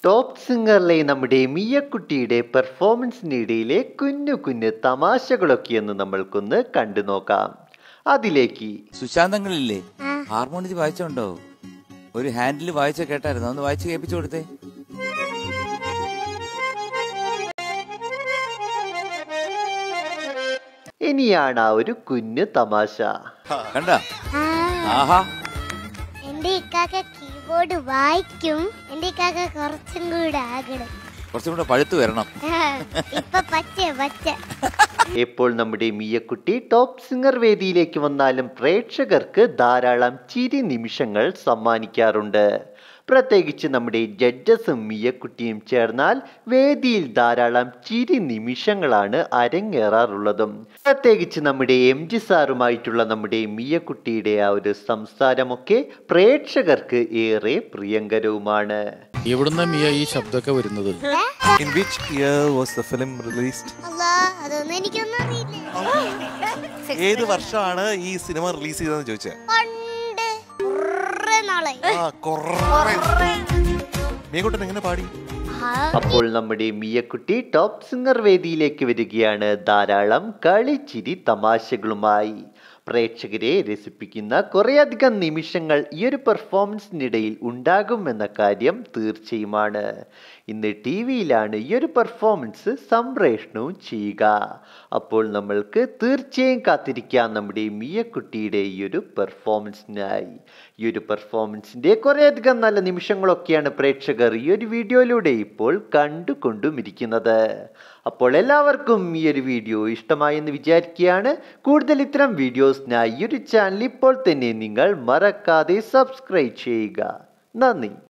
Top സിംഗറിലെ നമ്മുടെ മിയക്കുട്ടിയുടെ പെർഫോമൻസിനിടയിലെ കുഞ്ഞു കുഞ്ഞു തമാശകളൊക്കെയെന്ന് നമ്മൾക്കൊന്ന് കണ്ടു നോക്കാം അതിലേക്ക് സുശാന്തങ്ങളില്ലേ ഹാർമോണിയത്തിൽ വായിച്ചുണ്ടോ ഒരു ഹാൻഡിൽ വായിച്ച കേട്ടായിരുന്നു ഒന്ന് വായിച്ച് കേൾപ്പിച്ചു കൊടുത്തേ ഇനിയാണ് ആ ഒരു കുഞ്ഞു തമാശ കണ്ട ആഹാ എന്റെ ഇക്കാക്ക കീബോർഡ് വായിക്കും എന്റെ ഇക്കാക്ക കുറച്ചും കൂടെ ആകണം കുറച്ചും കൂടെ പഴുത്തു വരണം ഇപ്പൊ പച്ച പച്ച എപ്പോൾ നമ്മുടെ മിയക്കുട്ടി ടോപ്പ് സിംഗർ വേദിയിലേക്ക് വന്നാലും പ്രേക്ഷകർക്ക് ധാരാളം ചിരി നിമിഷങ്ങൾ സമ്മാനിക്കാറുണ്ട് പ്രത്യേകിച്ച് നമ്മുടെ ജഡ്ജസും മിയക്കുട്ടിയും ചേർന്നാൽ വേദിയിൽ ധാരാളം ചിരി നിമിഷങ്ങളാണ് അരങ്ങേറാറുള്ളതും പ്രത്യേകിച്ച് നമ്മുടെ എം ജി സാറുമായിട്ടുള്ള നമ്മുടെ മിയക്കുട്ടിയുടെ ആ ഒരു സംസാരമൊക്കെ പ്രേക്ഷകർക്ക് ഏറെ പ്രിയങ്കരവുമാണ് എവിടുന്ന മിയ ഈ ശബ്ദമൊക്കെ വരുന്നത് In which year was the film released? അല്ലാ അതൊന്നും എനിക്കൊന്നും അറിയില്ല ഏത് വർഷമാണ് ഈ സിനിമ റിലീസ് ചെയ്തതെന്ന് ചോദിച്ചത് പണ്ട് കുറേ നാളായി ആ കൊറേ മീൻകുട്ടൻ എങ്ങനെ പാടി ആ, അപ്പോൾ നമ്മുടെ മിയക്കുട്ടി ടോപ്പ് സിംഗർ വേദിയിലേക്ക് വരികയാണ് ധാരാളം കളിച്ചിരി തമാശകളുമായി പ്രേക്ഷകരെ രസിപ്പിക്കുന്ന കുറേയധികം നിമിഷങ്ങൾ ഈ ഒരു പെർഫോമൻസിനിടയിൽ ഉണ്ടാകുമെന്ന കാര്യം തീർച്ചയുമാണ് ഇന്ന് ടി വിയിലാണ് ഈ ഒരു പെർഫോമൻസ് സംപ്രേഷണവും ചെയ്യുക അപ്പോൾ നമ്മൾക്ക് തീർച്ചയായും കാത്തിരിക്കാം നമ്മുടെ മിയക്കുട്ടിയുടെ ഈ ഒരു പെർഫോമൻസിനായി ഈ ഒരു പെർഫോമൻസിന്റെ കുറേയധികം നല്ല നിമിഷങ്ങളൊക്കെയാണ് പ്രേക്ഷകർ ഈ ഒരു വീഡിയോയിലൂടെ ഇപ്പോൾ കണ്ടുകൊണ്ടും ഇരിക്കുന്നത് അപ്പോൾ എല്ലാവർക്കും ഈ ഒരു വീഡിയോ ഇഷ്ടമായി എന്ന് വിചാരിക്കുകയാണ് കൂടുതൽ ഇത്തരം വീഡിയോസിനായി ഈ ഒരു ചാനൽ ഇപ്പോൾ തന്നെ നിങ്ങൾ മറക്കാതെ സബ്സ്ക്രൈബ് ചെയ്യുക നന്ദി